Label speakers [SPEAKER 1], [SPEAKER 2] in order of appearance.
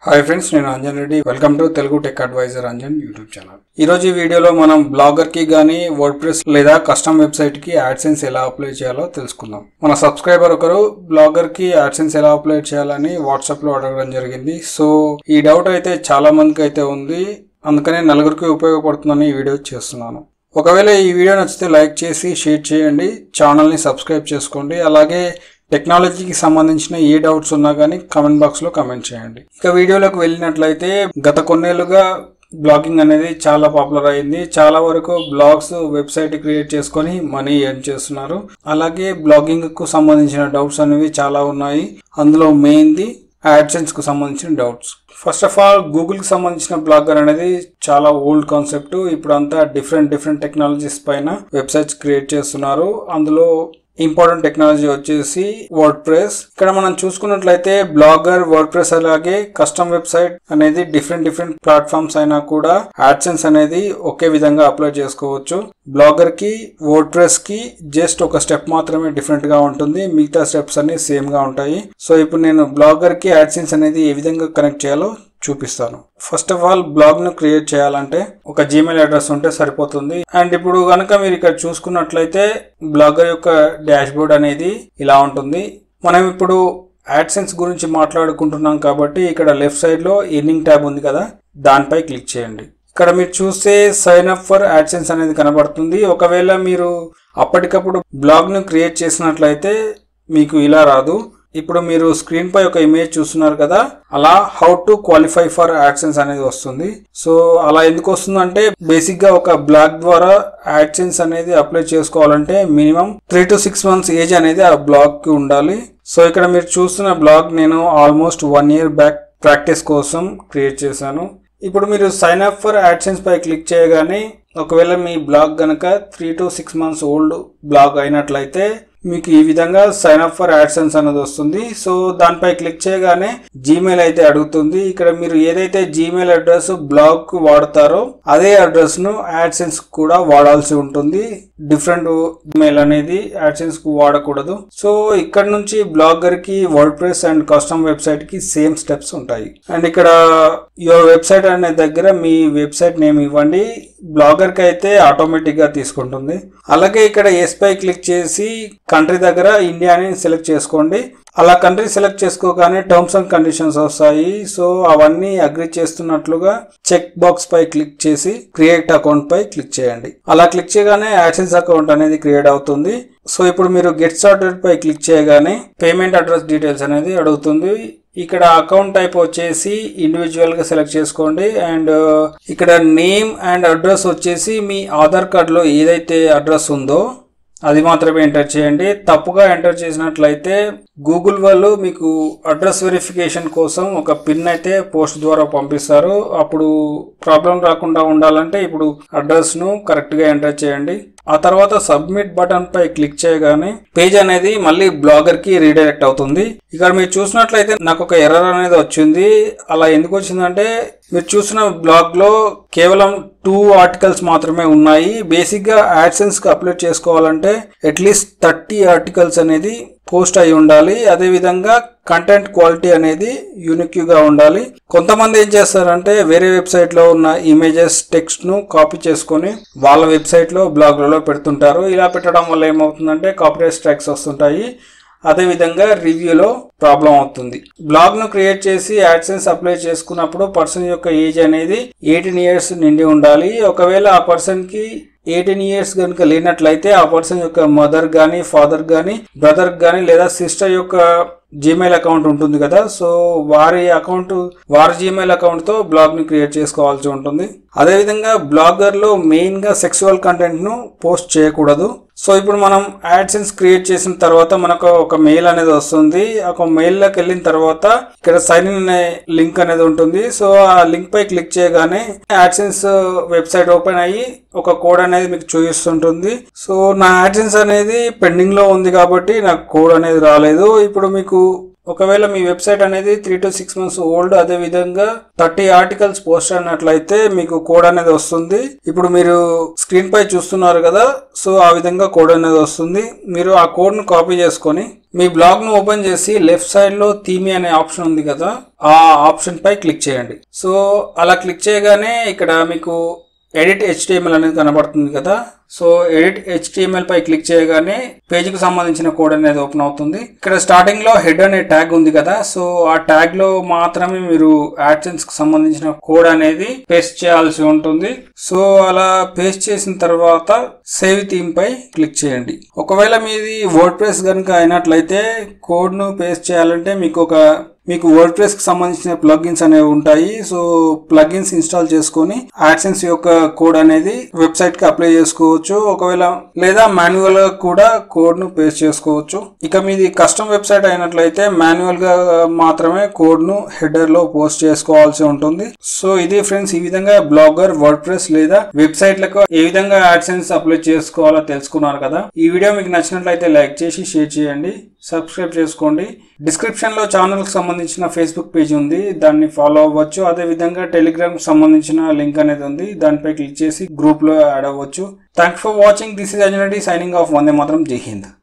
[SPEAKER 1] hi friends నేను Anjan Reddy welcome to Telugu tech advisor Anjan YouTube channel ఈ రోజు ఈ వీడియోలో మనం బ్లాగర్ కి గానీ వర్డ్ ప్రెస్ లేదా కస్టమ్ వెబ్సైట్ కి యాడ్సెన్స్ ఎలా అప్లై చేయాలో తెలుసుకుందాం మన సబ్స్క్రైబర్ ఒకరు బ్లాగర్ కి యాడ్సెన్స్ ఎలా అప్లై చేయాలని వాట్సాప్ లో అడగడం జరిగింది సో ఈ డౌట్ అయితే చాలా మందికి అయితే ఉంది అందుకనే నలుగురికి ఉపయోగపడుతుందని ఈ వీడియో చేస్తున్నాను ఒకవేళ ఈ వీడియో నచ్చితే లైక్ చేసి షేర్ చేయండి ఛానల్ని సబ్స్క్రైబ్ చేసుకోండి అలాగే టెక్నాలజీకి సంబంధించిన ఏ డౌట్స్ ఉన్నా కానీ కమెంట్ బాక్స్ లో కమెంట్ చేయండి ఇక వీడియోలోకి వెళ్ళినట్లయితే గత కొన్నేళ్లుగా బ్లాగింగ్ అనేది చాలా పాపులర్ అయింది చాలా వరకు బ్లాగ్స్ వెబ్సైట్ క్రియేట్ చేసుకొని మనీ ఎర్న్ చేస్తున్నారు అలాగే బ్లాగింగ్ కు సంబంధించిన డౌట్స్ అనేవి చాలా ఉన్నాయి అందులో మెయిన్ది యాడ్సెన్స్ కు సంబంధించిన doubts first of all Google కి సంబంధించిన బ్లాగర్ అనేది చాలా ఓల్డ్ కాన్సెప్ట్ ఇప్పుడు అంతా డిఫరెంట్ డిఫరెంట్ టెక్నాలజీస్ పైన వెబ్సైట్స్ క్రియేట్ చేస్తున్నారు అందులో ఇంపార్టెంట్ టెక్నాలజీ వచ్చేసి వర్డ్ ప్రెస్ ఇక్కడ మనం చూసుకున్నట్లయితే బ్లాగర్ వర్డ్ ప్రెస్ అలాగే కస్టమ్ వెబ్సైట్ అనేది డిఫరెంట్ డిఫరెంట్ ప్లాట్ఫామ్స్ అయినా కూడా యాడ్సెన్స్ అనేది ఒకే విధంగా అప్లై చేసుకోవచ్చు బ్లాగర్ కి వర్డ్ ప్రెస్ కి జస్ట్ ఒక స్టెప్ మాత్రమే డిఫరెంట్ గా ఉంటుంది మిగతా స్టెప్స్ అన్ని సేమ్ గా ఉంటాయి సో ఇప్పుడు నేను బ్లాగర్ కి యాడ్సెన్స్ అనేది ఏ విధంగా కనెక్ట్ చేయాలో చూపిస్తాను ఫస్ట్ ఆఫ్ ఆల్ బ్లాగ్ ను క్రియేట్ చేయాలంటే ఒక జీమెయిల్ అడ్రస్ ఉంటే సరిపోతుంది అండ్ ఇప్పుడు కనుక మీరు ఇక్కడ చూసుకున్నట్లయితే బ్లాగర్ యొక్క డాష్ బోర్డ్ అనేది ఇలా ఉంటుంది మనం ఇప్పుడు యాడ్సెన్స్ గురించి మాట్లాడుకుంటున్నాం కాబట్టి ఇక్కడ లెఫ్ట్ సైడ్ లో ఎర్నింగ్ ట్యాబ్ ఉంది కదా దానిపై క్లిక్ చేయండి ఇక్కడ మీరు చూస్తే సైన్ అప్ ఫర్ యాడ్సెన్స్ అనేది కనబడుతుంది ఒకవేళ మీరు అప్పటికప్పుడు బ్లాగ్ ను క్రియేట్ చేసినట్లయితే మీకు ఇలా రాదు ఇప్పుడు మీరు స్క్రీన్ పై ఒక ఇమేజ్ చూస్తున్నారు కదా అలా how to qualify for AdSense అనేది వస్తుంది సో అలా ఎందుకు వస్తుందంటే బేసిక్ గా ఒక బ్లాగ్ ద్వారా యాడ్సెన్స్ అనేది అప్లై చేసుకోవాలంటే minimum three to six months age అనేది ఆ బ్లాగ్ కి ఉండాలి సో ఇక్కడ మీరు చూస్తున్న బ్లాగ్ నేను almost one year back practice కోసం క్రియేట్ చేశాను ఇప్పుడు మీరు సైన్ అప్ ఫర్ యాడ్సెన్స్ పై క్లిక్ చేయగానే ఒకవేళ మీ బ్లాగ్ గనక three to six months old blog అయినట్లయితే మీకు ఈ విధంగా సైన్ అప్ ఫర్ యాడ్సెన్స్ అనేది వస్తుంది సో దానిపై క్లిక్ చేయగానే జీమెయిల్ అయితే అడుగుతుంది ఇక్కడ మీరు ఏదైతే జీమెయిల్ అడ్రస్ బ్లాగ్ కు వాడతారో అదే అడ్రస్ ను యాడ్సెన్స్ కూడా వాడాల్సి ఉంటుంది డిఫరెంట్ మెయిల్ అనేది యాడ్సెన్స్ కు వాడకూడదు సో ఇక్కడ నుంచి బ్లాగర్ కి WordPress and custom website కి సేమ్ స్టెప్స్ ఉంటాయి అండ్ ఇక్కడ యువర్ వెబ్సైట్ అనే దగ్గర మీ వెబ్సైట్ నేమ్ ఇవ్వండి బ్లాగర్ కి అయితే ఆటోమేటిక్ గా తీసుకుంటుంది అలాగే ఇక్కడ ఎస్ పై క్లిక్ చేసి కంట్రీ దగ్గర ఇండియాని సెలెక్ట్ చేసుకోండి అలా కంట్రీ సెలెక్ట్ చేసుకోగానే టర్మ్స్ అండ్ కండిషన్స్ వస్తాయి సో అవన్నీ అగ్రి చేస్తున్నట్లుగా చెక్ బాక్స్ పై క్లిక్ చేసి క్రియేట్ అకౌంట్ పై క్లిక్ చేయండి అలా క్లిక్ చేయగానే యాడ్సెన్స్ అకౌంట్ అనేది క్రియేట్ అవుతుంది సో ఇప్పుడు మీరు గెట్ స్టార్టెడ్ పై క్లిక్ చేయగానే పేమెంట్ అడ్రస్ డీటెయిల్స్ అనేది అడుగుతుంది ఇక్కడ అకౌంట్ టైప్ వచ్చేసి ఇండివిజువల్ గా సెలెక్ట్ చేసుకోండి అండ్ ఇక్కడ నేమ్ అండ్ అడ్రస్ వచ్చేసి మీ ఆధార్ కార్డులో ఏదైతే అడ్రస్ ఉందో అది మాత్రమే ఎంటర్ చేయండి తప్పుగా ఎంటర్ చేసినట్లయితే గూగుల్ వాళ్ళు మీకు అడ్రస్ వెరిఫికేషన్ కోసం ఒక పిన్ అయితే పోస్ట్ ద్వారా పంపిస్తారు అప్పుడు ప్రాబ్లం రాకుండా ఉండాలంటే ఇప్పుడు అడ్రస్ ను కరెక్ట్ గా ఎంటర్ చేయండి ఆ తర్వాత సబ్మిట్ బటన్ పై క్లిక్ చేయగానే పేజ్ అనేది మళ్ళీ బ్లాగర్ కి రీడైరెక్ట్ అవుతుంది ఇక్కడ మీరు చూసినట్లయితే నాకు ఒక ఎర్రర్ అనేది వచ్చింది అలా ఎందుకు వచ్చిందంటే మీరు చూసిన బ్లాగ్ లో కేవలం టూ ఆర్టికల్స్ మాత్రమే ఉన్నాయి బేసిక్ గా యాడ్సెన్స్ కి అప్లోడ్ చేసుకోవాలంటే అట్లీస్ట్ థర్టీ ఆర్టికల్స్ అనేది పోస్ట్ అయి ఉండాలి అదే విధంగా కంటెంట్ క్వాలిటీ అనేది యూనిక్ గా ఉండాలి కొంతమంది ఏం చేస్తారంటే వేరే వెబ్సైట్ లో ఉన్న ఇమేజెస్ టెక్స్ట్ ను కాపీ చేసుకొని వాళ్ళ వెబ్సైట్ లో బ్లాగ్లలో పెడుతుంటారు ఇలా పెట్టడం వల్ల ఏమవుతుందంటే కాపీరైట్ స్ట్రైక్స్ వస్తుంటాయి అదేవిధంగా రివ్యూలో ప్రాబ్లం అవుతుంది బ్లాగ్ ను క్రియేట్ చేసి యాడ్సెన్స్ అప్లై చేసుకున్నప్పుడు పర్సన్ యొక్క ఏజ్ అనేది ఎయిటీన్ ఇయర్స్ నిండి ఉండాలి ఒకవేళ ఆ పర్సన్ కి ఎయిటీన్ ఇయర్స్ కనుక లేనట్లయితే ఆ పర్సన్ యొక్క మదర్ గానీ ఫాదర్ గానీ బ్రదర్ గానీ లేదా సిస్టర్ యొక్క జీమెయిల్ అకౌంట్ ఉంటుంది కదా సో వారి అకౌంట్ వారి జీమెయిల్ అకౌంట్ తో బ్లాగ్ ని క్రియేట్ చేసుకోవాల్సి ఉంటుంది అదేవిధంగా బ్లాగర్ లో మెయిన్ గా సెక్సువల్ కంటెంట్ ను పోస్ట్ చేయకూడదు సో ఇప్పుడు మనం యాడ్సెన్స్ క్రియేట్ చేసిన తర్వాత మనకు ఒక మెయిల్ అనేది వస్తుంది ఒక మెయిల్ లోకి వెళ్ళిన తర్వాత ఇక్కడ సైన్ ఇన్ అనే లింక్ అనేది ఉంటుంది సో ఆ లింక్ పై క్లిక్ చేయగానే యాడ్సెన్స్ వెబ్సైట్ ఓపెన్ అయ్యి ఒక కోడ్ అనేది మీకు చూపిస్తుంటుంది సో నా యాడ్సెన్స్ అనేది పెండింగ్ లో ఉంది కాబట్టి నాకు కోడ్ అనేది రాలేదు ఇప్పుడు మీకు ఒకవేళ మీ వెబ్సైట్ అనేది three to six months old అదే విధంగా థర్టీ ఆర్టికల్స్ పోస్ట్ అయినట్లయితే మీకు కోడ్ అనేది వస్తుంది ఇప్పుడు మీరు స్క్రీన్ పై చూస్తున్నారు కదా సో ఆ విధంగా కోడ్ అనేది వస్తుంది మీరు ఆ కోడ్ ను కాపీ చేసుకొని మీ బ్లాగ్ ను ఓపెన్ చేసి లెఫ్ట్ సైడ్ లో థీమి అనే ఆప్షన్ ఉంది కదా ఆ ఆప్షన్ పై క్లిక్ చేయండి సో అలా క్లిక్ చేయగానే ఇక్కడ మీకు ఎడిట్ హెచ్టిఎంఎల్ అనేది కనబడుతుంది కదా సో ఎడిట్ హెచ్టిఎంఎల్ పై క్లిక్ చేయగానే పేజీకి సంబంధించిన కోడ్ అనేది ఓపెన్ అవుతుంది ఇక్కడ స్టార్టింగ్ లో హెడ్ అనే ట్యాగ్ ఉంది కదా సో ఆ ట్యాగ్ లో మాత్రమే మీరు యాడ్సెన్స్ కి సంబంధించిన కోడ్ అనేది పేస్ట్ చేయాల్సి ఉంటుంది సో అలా పేస్ట్ చేసిన తర్వాత సేవ్ థీమ్ పై క్లిక్ చేయండి ఒకవేళ మీది వర్డ్ ప్రెస్ కనుక అయినట్లయితే కోడ్ ను పేస్ట్ చేయాలంటే మీకు ఒక మీకు వర్డ్ ప్రెస్ కి సంబంధించిన ప్లగిన్స్ అనేవి ఉంటాయి సో ప్లగిన్స్ ఇన్స్టాల్ చేసుకొని యాడ్సెన్స్ యొక్క కోడ్ అనేది వెబ్సైట్ కి అప్లై చేసుకోవచ్చు ఒకవేళ లేదా మాన్యువల్ గా కూడా కోడ్ ను పేస్ట్ చేసుకోవచ్చు ఇక మీది కస్టమ్ వెబ్సైట్ అయినట్లయితే మాన్యువల్ గా మాత్రమే కోడ్ ను హెడర్ లో పోస్ట్ చేసుకోవాల్సి ఉంటుంది సో ఇది ఫ్రెండ్స్ ఈ విధంగా బ్లాగర్ వర్డ్ ప్రెస్ లేదా వెబ్సైట్లకు ఏ విధంగా యాడ్సెన్స్ అప్లై చేసుకోవాలో తెలుసుకున్నారు కదా ఈ వీడియో మీకు నచ్చినట్లయితే లైక్ చేసి షేర్ చేయండి సబ్స్క్రైబ్ చేసుకోండి డిస్క్రిప్షన్ లో ఛానల్ కి సంబంధించిన ఫేస్బుక్ పేజ్ ఉంది దాన్ని ఫాలో అవ్వచ్చు అదే విధంగా టెలిగ్రామ్ కి సంబంధించిన లింక్ అనేది ఉంది దానిపై క్లిక్ చేసి గ్రూప్ లో యాడ్ అవ్వచ్చు thanks for watching this is అజనరీ సైనింగ్ ఆఫ్ వందే మాత్రం జై హింద్